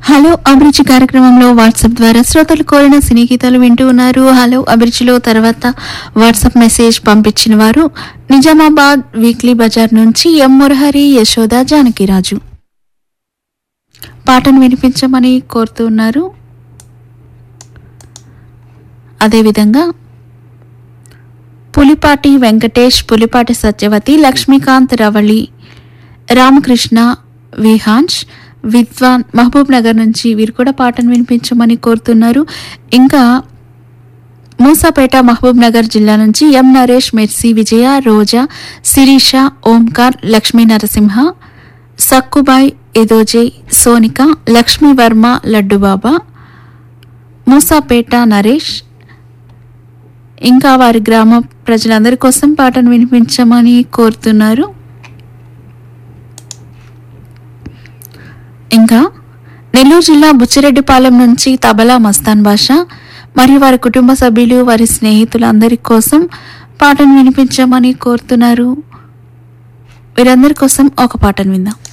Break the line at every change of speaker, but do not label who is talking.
hello అభిరుచి కార్యక్రమంలో WhatsApp ద్వారా శ్రోతలు కోరిన సినీ గీతాలు వింటూ ఉన్నారు హలో అభిరుచిలో తర్వాత వాట్సాప్ మెసేజ్ పంపించిన వారు నిజామాబాద్ వీక్లీ బజార్ నుంచి ఎం మురహరి యశోద జానకిరాజు పాటను వినిపించమని కోరుతూ ఉన్నారు అదేవిధంగా పులిపాటి వెంకటేష్ పులిపాటి సత్యవతి లక్ష్మీకాంత్ రవళి రామకృష్ణ విహాన్స్ విద్వాన్ మహబూబ్ నగర్ నుంచి వీరు కూడా పాటను వినిపించమని కోరుతున్నారు ఇంకా మూసాపేట మహబూబ్ నగర్ జిల్లా నుంచి ఎం నరేష్ మెర్సీ విజయ రోజా శిరీష ఓంకార్ లక్ష్మీ నరసింహ సక్కుబాయ్ ఎదోజే సోనిక లక్ష్మీ వర్మ లడ్డుబాబా మూసాపేట నరేష్ ఇంకా వారి గ్రామ ప్రజలందరి కోసం పాటను వినిపించమని కోరుతున్నారు ఇంకా నెల్లూరు జిల్లా బుచ్చిరెడ్డిపాలెం నుంచి తబలా మస్తాన్ భాష మరియు వారి కుటుంబ సభ్యులు వారి స్నేహితులందరి కోసం పాటను వినిపించమని కోరుతున్నారు వీరందరి కోసం ఒక పాటను విందాం